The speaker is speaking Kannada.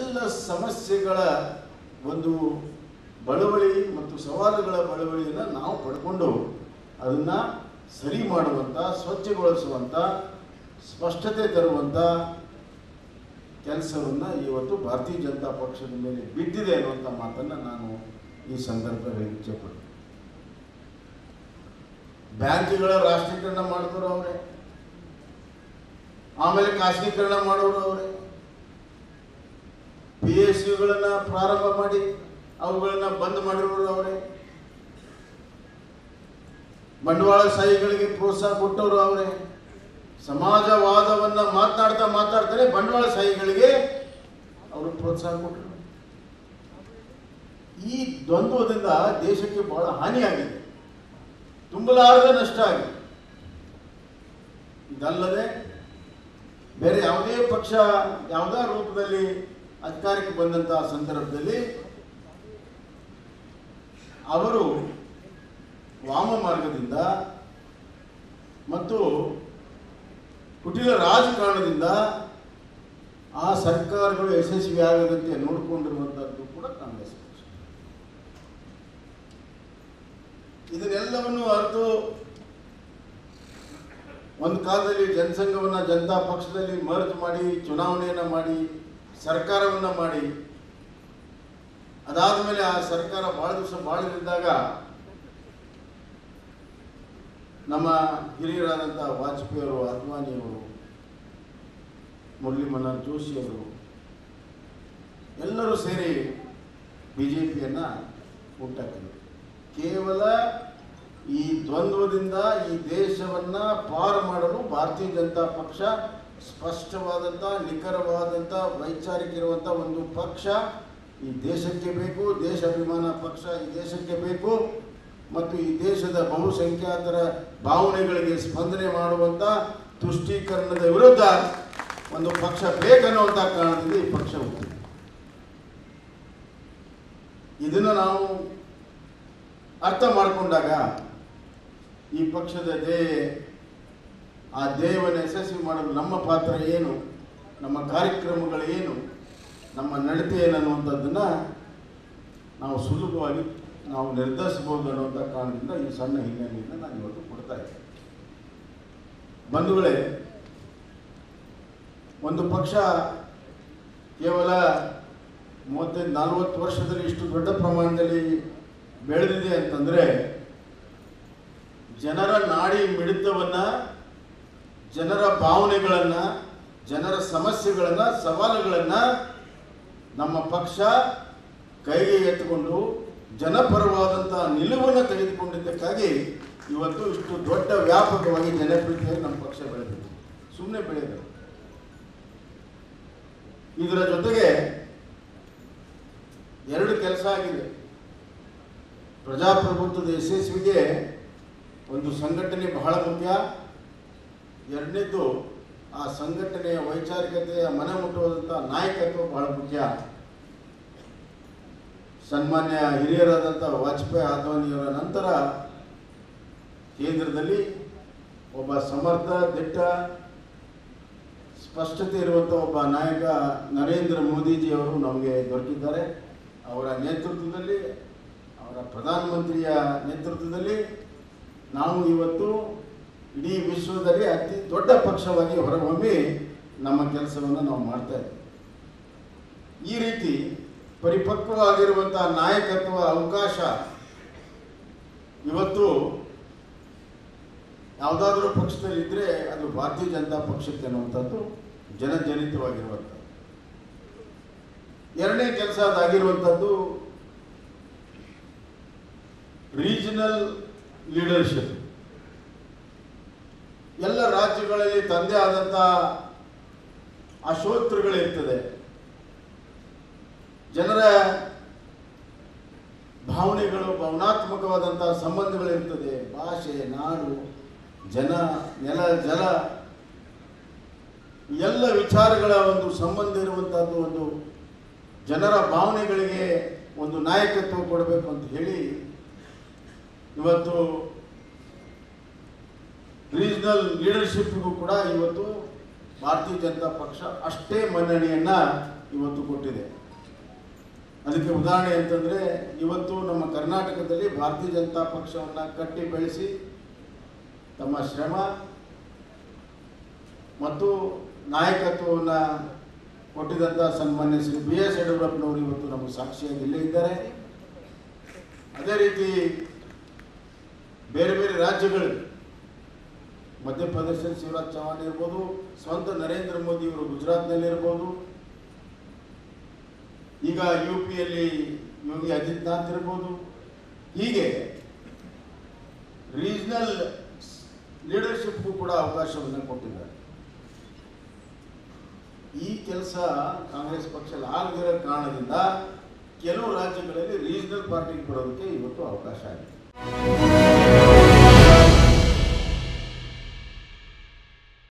ಎಲ್ಲ ಸಮಸ್ಯೆಗಳ ಒಂದು ಬಳವಳಿ ಮತ್ತು ಸವಾಲುಗಳ ಬಳವಳಿಯನ್ನು ನಾವು ಪಡ್ಕೊಂಡು ಅದನ್ನು ಸರಿ ಮಾಡುವಂಥ ಸ್ವಚ್ಛಗೊಳಿಸುವಂಥ ಸ್ಪಷ್ಟತೆ ತರುವಂಥ ಕೆಲಸವನ್ನು ಇವತ್ತು ಭಾರತೀಯ ಜನತಾ ಪಕ್ಷದ ಮೇಲೆ ಬಿದ್ದಿದೆ ಅನ್ನುವಂಥ ಮಾತನ್ನು ನಾನು ಈ ಸಂದರ್ಭದಲ್ಲಿ ಇಚ್ಛೆಪಡ್ತೀನಿ ಬ್ಯಾಂಕ್ಗಳ ರಾಷ್ಟ್ರೀಕರಣ ಮಾಡಿದ್ರು ಅವರೇ ಆಮೇಲೆ ಖಾಸಗೀಕರಣ ಮಾಡೋರು ಅವರೇ ಪಿ ಎಸ್ ಯುಗಳನ್ನ ಪ್ರಾರಂಭ ಮಾಡಿ ಅವುಗಳನ್ನ ಬಂದ್ ಮಾಡಿರೋರು ಅವರೇ ಬಂಡವಾಳಶಾಹಿಗಳಿಗೆ ಪ್ರೋತ್ಸಾಹ ಕೊಟ್ಟವರು ಅವರೇ ಸಮಾಜವಾದವನ್ನ ಮಾತನಾಡ್ತಾ ಮಾತಾಡ್ತಾರೆ ಬಂಡವಾಳಶಾಹಿಗಳಿಗೆ ಅವರು ಪ್ರೋತ್ಸಾಹ ಕೊಟ್ಟರು ಈ ದ್ವಂದ್ವದಿಂದ ದೇಶಕ್ಕೆ ಬಹಳ ಹಾನಿಯಾಗಿದೆ ತುಂಬಲಾರದ ನಷ್ಟ ಆಗಿದೆ ಇದಲ್ಲದೆ ಬೇರೆ ಯಾವುದೇ ಪಕ್ಷ ಯಾವುದೇ ರೂಪದಲ್ಲಿ ಅಧಿಕಾರಕ್ಕೆ ಬಂದಂತಹ ಸಂದರ್ಭದಲ್ಲಿ ಅವರು ವಾಮ ಮಾರ್ಗದಿಂದ ಮತ್ತು ಕುಟಿಲ ರಾಜಕಾರಣದಿಂದ ಆ ಸರ್ಕಾರಗಳು ಯಶಸ್ವಿಯಾಗದಂತೆ ನೋಡಿಕೊಂಡಿರುವಂಥದ್ದು ಕೂಡ ಕಾಂಗ್ರೆಸ್ ಪಕ್ಷ ಇದನ್ನೆಲ್ಲವನ್ನು ಅರಿತು ಒಂದು ಕಾಲದಲ್ಲಿ ಜನಸಂಘವನ್ನ ಜನತಾ ಪಕ್ಷದಲ್ಲಿ ಮರ್ಜ್ ಮಾಡಿ ಚುನಾವಣೆಯನ್ನ ಮಾಡಿ ಸರ್ಕಾರವನ್ನ ಮಾಡಿ ಅದಾದ ಮೇಲೆ ಆ ಸರ್ಕಾರ ಬಹಳ ದಿವಸ ಬಾಳದಿದ್ದಾಗ ನಮ್ಮ ಹಿರಿಯರಾದಂಥ ವಾಜಪೇಯಿ ಅವರು ಅದ್ವಾನಿಯವರು ಮುರಳಿ ಮನೋಹರ್ ಜೋಶಿ ಅವರು ಎಲ್ಲರೂ ಸೇರಿ ಬಿ ಜೆ ಪಿಯನ್ನು ಹುಟ್ಟಾಕಿದರು ಕೇವಲ ಈ ದ್ವಂದ್ವದಿಂದ ಈ ದೇಶವನ್ನ ಪಾರು ಮಾಡಲು ಭಾರತೀಯ ಜನತಾ ಪಕ್ಷ ಸ್ಪಷ್ಟವಾದಂಥ ನಿಖರವಾದಂಥ ವೈಚಾರಿಕ ಇರುವಂಥ ಒಂದು ಪಕ್ಷ ಈ ದೇಶಕ್ಕೆ ಬೇಕು ದೇಶಾಭಿಮಾನ ಪಕ್ಷ ಈ ದೇಶಕ್ಕೆ ಬೇಕು ಮತ್ತು ಈ ದೇಶದ ಬಹುಸಂಖ್ಯಾತರ ಭಾವನೆಗಳಿಗೆ ಸ್ಪಂದನೆ ಮಾಡುವಂಥ ತುಷ್ಟೀಕರಣದ ವಿರುದ್ಧ ಒಂದು ಪಕ್ಷ ಬೇಕನ್ನುವಂಥ ಕಾರಣದಿಂದ ಈ ಪಕ್ಷ ಹುಟ್ಟಿದೆ ಇದನ್ನು ನಾವು ಅರ್ಥ ಮಾಡಿಕೊಂಡಾಗ ಈ ಪಕ್ಷದ ಧ್ಯೇಯ ಆ ಧ್ಯೇಯವನ್ನು ಯಶಸ್ವಿ ಮಾಡಲು ನಮ್ಮ ಪಾತ್ರ ಏನು ನಮ್ಮ ಕಾರ್ಯಕ್ರಮಗಳು ಏನು ನಮ್ಮ ನಡತೆ ಏನು ಅನ್ನುವಂಥದ್ದನ್ನು ನಾವು ಸುಲಭವಾಗಿ ನಾವು ನಿರ್ಧರಿಸಬಹುದು ಅನ್ನುವಂಥ ಕಾರಣದಿಂದ ಈ ಸಣ್ಣ ಹಿನ್ನೆಲೆಯಿಂದ ನಾನು ಇವತ್ತು ಕೊಡ್ತಾ ಇದ್ದೇನೆ ಬಂಧುಗಳೇ ಒಂದು ಪಕ್ಷ ಕೇವಲ ಮೂವತ್ತೈದು ನಲವತ್ತು ವರ್ಷದಲ್ಲಿ ಇಷ್ಟು ದೊಡ್ಡ ಪ್ರಮಾಣದಲ್ಲಿ ಬೆಳೆದಿದೆ ಅಂತಂದರೆ ಜನರ ನಾಡಿ ಮಿಡಿತವನ್ನು ಜನರ ಭಾವನೆಗಳನ್ನು ಜನರ ಸಮಸ್ಯೆಗಳನ್ನು ಸವಾಲುಗಳನ್ನು ನಮ್ಮ ಪಕ್ಷ ಕೈಗೆ ಎತ್ತುಕೊಂಡು ಜನಪರವಾದಂಥ ನಿಲುವನ್ನು ತೆಗೆದುಕೊಂಡಿದ್ದಕ್ಕಾಗಿ ಇವತ್ತು ಇಷ್ಟು ದೊಡ್ಡ ವ್ಯಾಪಕವಾಗಿ ಜನಪ್ರಿಯತೆಯಾಗಿ ನಮ್ಮ ಪಕ್ಷ ಬೆಳೆದಿದೆ ಸುಮ್ಮನೆ ಬೆಳೆದಿದೆ ಇದರ ಜೊತೆಗೆ ಎರಡು ಕೆಲಸ ಆಗಿದೆ ಪ್ರಜಾಪ್ರಭುತ್ವದ ಯಶಸ್ವಿಗೆ ಒಂದು ಸಂಘಟನೆ ಬಹಳ ಮುಖ್ಯ ಎರಡನೇದ್ದು ಆ ಸಂಘಟನೆಯ ವೈಚಾರಿಕತೆಯ ಮನೆ ಮುಟ್ಟುವಂಥ ನಾಯಕತ್ವ ಬಹಳ ಮುಖ್ಯ ಸನ್ಮಾನ್ಯ ಹಿರಿಯರಾದಂಥ ವಾಜಪೇಯಿ ಆದ್ವಾನಿಯವರ ನಂತರ ಕೇಂದ್ರದಲ್ಲಿ ಒಬ್ಬ ಸಮರ್ಥ ದಿಟ್ಟ ಸ್ಪಷ್ಟತೆ ಇರುವಂಥ ಒಬ್ಬ ನಾಯಕ ನರೇಂದ್ರ ಮೋದಿಜಿಯವರು ನಮಗೆ ದೊರಕಿದ್ದಾರೆ ಅವರ ನೇತೃತ್ವದಲ್ಲಿ ಅವರ ಪ್ರಧಾನಮಂತ್ರಿಯ ನೇತೃತ್ವದಲ್ಲಿ ನಾವು ಇವತ್ತು ಇಡೀ ವಿಶ್ವದಲ್ಲಿ ಅತಿ ದೊಡ್ಡ ಪಕ್ಷವಾಗಿ ಹೊರಹೊಮ್ಮಿ ನಮ್ಮ ಕೆಲಸವನ್ನು ನಾವು ಮಾಡ್ತಾ ಇದ್ದೀವಿ ಈ ರೀತಿ ಪರಿಪಕ್ವವಾಗಿರುವಂಥ ನಾಯಕತ್ವ ಅವಕಾಶ ಇವತ್ತು ಯಾವುದಾದ್ರೂ ಪಕ್ಷದಲ್ಲಿ ಇದ್ದರೆ ಅದು ಭಾರತೀಯ ಜನತಾ ಪಕ್ಷಕ್ಕೆ ಅನ್ನುವಂಥದ್ದು ಜನಜನಿತವಾಗಿರುವಂಥದ್ದು ಎರಡನೇ ಕೆಲಸ ಅದಾಗಿರುವಂಥದ್ದು ರೀಜನಲ್ ಲೀಡರ್ಶಿಪ್ ಎಲ್ಲ ರಾಜ್ಯಗಳಲ್ಲಿ ತಂದೆ ಆದಂಥ ಅಶೋತ್ರಗಳಿರ್ತದೆ ಜನರ ಭಾವನೆಗಳು ಭಾವನಾತ್ಮಕವಾದಂಥ ಸಂಬಂಧಗಳಿರ್ತದೆ ಭಾಷೆ ನಾಡು ಜನ ನೆಲ ಜಲ ಎಲ್ಲ ವಿಚಾರಗಳ ಒಂದು ಸಂಬಂಧ ಇರುವಂಥದ್ದು ಒಂದು ಜನರ ಭಾವನೆಗಳಿಗೆ ಒಂದು ನಾಯಕತ್ವ ಕೊಡಬೇಕು ಅಂತ ಹೇಳಿ ಇವತ್ತು ರೀಜನಲ್ ಲೀಡರ್ಶಿಪ್ಗೂ ಕೂಡ ಇವತ್ತು ಭಾರತೀಯ ಜನತಾ ಪಕ್ಷ ಅಷ್ಟೇ ಮನ್ನಣೆಯನ್ನ ಇವತ್ತು ಕೊಟ್ಟಿದೆ ಅದಕ್ಕೆ ಉದಾಹರಣೆ ಅಂತಂದರೆ ಇವತ್ತು ನಮ್ಮ ಕರ್ನಾಟಕದಲ್ಲಿ ಭಾರತೀಯ ಜನತಾ ಪಕ್ಷವನ್ನು ಕಟ್ಟಿ ಬೆಳೆಸಿ ತಮ್ಮ ಶ್ರಮ ಮತ್ತು ನಾಯಕತ್ವವನ್ನು ಕೊಟ್ಟಿದ್ದಂಥ ಸನ್ಮಾನ್ಯ ಶ್ರೀ ಬಿ ಎಸ್ ಯಡಿಯೂರಪ್ಪನವರು ಇವತ್ತು ನಮಗೆ ಸಾಕ್ಷಿಯಾಗಿ ಇಲ್ಲೇ ಇದ್ದಾರೆ ಅದೇ ರೀತಿ ಬೇರೆ ಬೇರೆ ರಾಜ್ಯಗಳು ಮಧ್ಯಪ್ರದೇಶ ಶಿವರಾಜ್ ಚೌಹಾಣ್ ಇರ್ಬೋದು ಸ್ವಂತ ನರೇಂದ್ರ ಮೋದಿ ಅವರು ಗುಜರಾತ್ನಲ್ಲಿ ಇರ್ಬೋದು ಈಗ ಯು ಪಿಯಲ್ಲಿ ಯೋಗಿ ಆದಿತ್ಯನಾಥ್ ಇರ್ಬೋದು ಹೀಗೆ ರೀಜನಲ್ ಲೀಡರ್ಶಿಪ್ಗೂ ಕೂಡ ಅವಕಾಶವನ್ನು ಕೊಟ್ಟಿದ್ದಾರೆ ಈ ಕೆಲಸ ಕಾಂಗ್ರೆಸ್ ಪಕ್ಷ ಆಗದಿರೋ ಕಾರಣದಿಂದ ಕೆಲವು ರಾಜ್ಯಗಳಲ್ಲಿ ರೀಜನಲ್ ಪಾರ್ಟಿಗೆ ಬರೋದಕ್ಕೆ ಇವತ್ತು ಅವಕಾಶ ಆಗಿದೆ